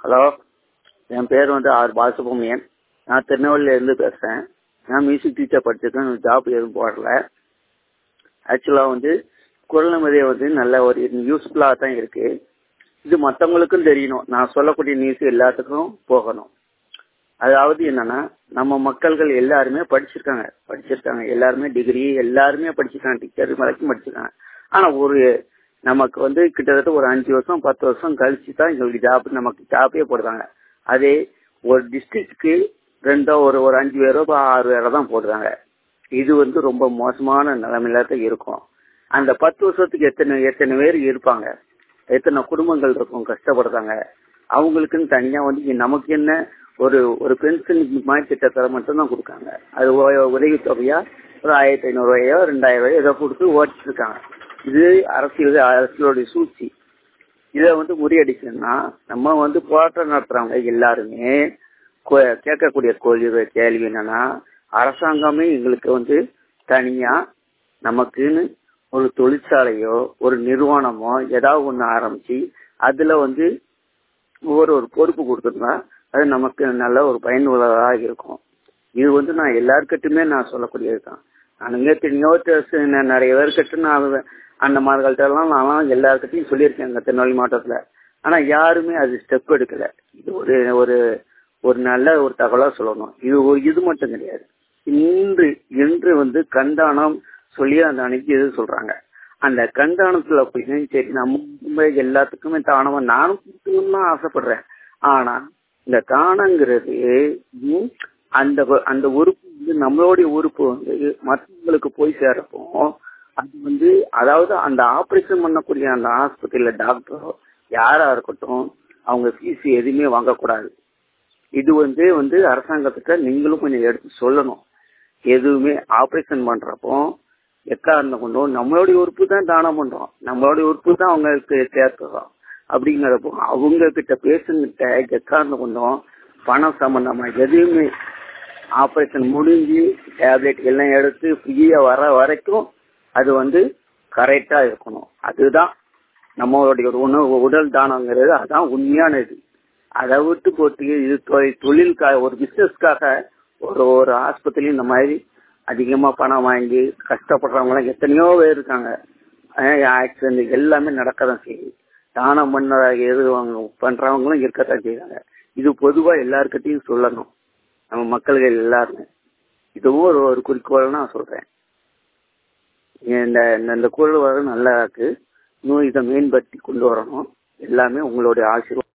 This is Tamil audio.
ஹலோ என் பேர் வந்து ஆர் பாலசுப்ரமணியன் நான் திருநெல்வேலியிலேருந்து பேசுகிறேன் நான் மியூசிக் டீச்சர் படிச்சிருக்கேன் ஜாப் எதுவும் போடல ஆக்சுவலாக வந்து குரல் நிம்மதியை வந்து நல்ல ஒரு யூஸ்ஃபுல்லாக தான் இருக்கு இது மற்றவங்களுக்கும் தெரியணும் நான் சொல்லக்கூடிய நியூஸ் எல்லாத்துக்கும் போகணும் அதாவது என்னன்னா நம்ம மக்கள்கள் எல்லாருமே படிச்சிருக்காங்க படிச்சிருக்காங்க எல்லாருமே டிகிரி எல்லாருமே படிச்சிருக்காங்க டீச்சர் வரைக்கும் படிச்சிருக்காங்க ஆனா ஒரு நமக்கு வந்து கிட்டத்தட்ட ஒரு அஞ்சு வருஷம் பத்து வருஷம் கழிச்சு தான் எங்களுக்கு ஜாப் நமக்கு ஜாப்பே போடுறாங்க அதே ஒரு டிஸ்ட்ரிக்ட்க்கு ரெண்டோ ஒரு ஒரு அஞ்சு பேரோ ஆறு பேரோ தான் போடுறாங்க இது வந்து ரொம்ப மோசமான நிலைமையில தான் இருக்கும் அந்த பத்து வருஷத்துக்கு எத்தனை எத்தனை பேர் இருப்பாங்க எத்தனை குடும்பங்கள் இருக்கும் கஷ்டப்படுறாங்க அவங்களுக்குன்னு தனியா வந்து நமக்கு என்ன ஒரு ஒரு பென்ஷன் மாதிரி திட்டத்தை மட்டும் தான் கொடுக்காங்க அது உதவி தொகையா ஒரு ஆயிரத்தி ஐநூறு ரூபாயோ ரெண்டாயிரம் ரூபாயோ ஏதோ கொடுத்து ஓட்டிட்டு இருக்காங்க இது அரசியல் அரசியலுடைய சூழ்ச்சி இதை வந்து முறியடிக்கணும்னா நம்ம வந்து போராட்டம் நடத்துறவங்க எல்லாருமே கேட்கக்கூடிய கேள்வி கேள்வி என்னன்னா அரசாங்கமே எங்களுக்கு வந்து தனியா நமக்குன்னு ஒரு தொழிற்சாலையோ ஒரு நிறுவனமோ ஏதாவது ஒண்ணு ஆரம்பிச்சு அதுல வந்து ஒவ்வொரு ஒரு பொறுப்பு கொடுத்துருந்தா அது நமக்கு நல்ல ஒரு பயனுள்ளதாக இருக்கும் இது வந்து நான் எல்லாருக்கிட்டுமே நான் சொல்லக்கூடியதுதான் நான் இங்க எத்தனையோ நிறைய பேர்கிட்ட நான் அந்த மாதிரிகள்ட்ட எல்லாம் நான் எல்லாருக்கிட்டையும் சொல்லியிருக்கேன் எங்க திருநெல்வேலி மாவட்டத்துல ஆனா யாருமே அது ஸ்டெப் எடுக்கல இது ஒரு ஒரு ஒரு நல்ல ஒரு தகவலா சொல்லணும் இது ஒரு இது மட்டும் கிடையாது இன்று இன்று வந்து கண்தானம் சொல்லி அந்த அன்னைக்கு இது சொல்றாங்க அந்த கண்தானத்துல போய் சரி நம்ம எல்லாத்துக்குமே தானமா நானும் கொடுக்கணும்னு ஆசைப்படுறேன் ஆனா இந்த தானங்கிறது அந்த அந்த உறுப்பு வந்து நம்மளுடைய உறுப்பு வந்து மற்றவங்களுக்கு போய் சேரப்போ அது வந்து அதாவது அந்த ஆபரேஷன் பண்ணக்கூடிய அந்த ஆஸ்பத்திரியில டாக்டரோ யாரா இருக்கட்டும் அவங்க ஃபீஸ் எதுவுமே வாங்கக்கூடாது இது வந்து வந்து அரசாங்கத்துக்கு நீங்களும் கொஞ்சம் எடுத்து சொல்லணும் எதுவுமே ஆபரேஷன் பண்றப்போ எக்காரணம் கொண்டும் நம்மளுடைய உறுப்பு தான் தானம் பண்றோம் நம்மளுடைய உறுப்பு தான் அவங்களுக்கு சேர்க்கிறோம் அப்படிங்கிறப்போ அவங்க கிட்ட பேசுங்கிட்ட எக்காரணம் கொண்டும் பணம் சம்பந்தமா எதுவுமே ஆபரேஷன் முடிஞ்சு டேப்லெட் எல்லாம் எடுத்து ஃப்ரீயா வர வரைக்கும் அது வந்து கரெக்டா இருக்கணும் அதுதான் நம்மளுடைய ஒரு உணவு உடல் தானங்கிறது அதான் உண்மையானது அதை விட்டு போட்டு இது தொழிலுக்காக ஒரு பிசினஸ்க்காக ஒரு ஒரு ஆஸ்பத்திரி இந்த மாதிரி அதிகமா பணம் வாங்கி கஷ்டப்படுறவங்க எத்தனையோ பேர் இருக்காங்க ஆக்சிடென்ட் எல்லாமே நடக்கதான் செய்யுது தானம் பண்ண எது பண்றவங்களும் இருக்கத்தான் செய்யறாங்க இது பொதுவா எல்லாருக்கிட்டையும் சொல்லணும் நம்ம மக்கள்கள் எல்லாருமே இதுவும் ஒரு ஒரு குறிக்கோள் நான் சொல்றேன் இந்த இந்த குரல் வர நல்லா இருக்கு இன்னும் இதை மேம்படுத்தி கொண்டு வரணும் எல்லாமே உங்களுடைய ஆசீர்வாதம்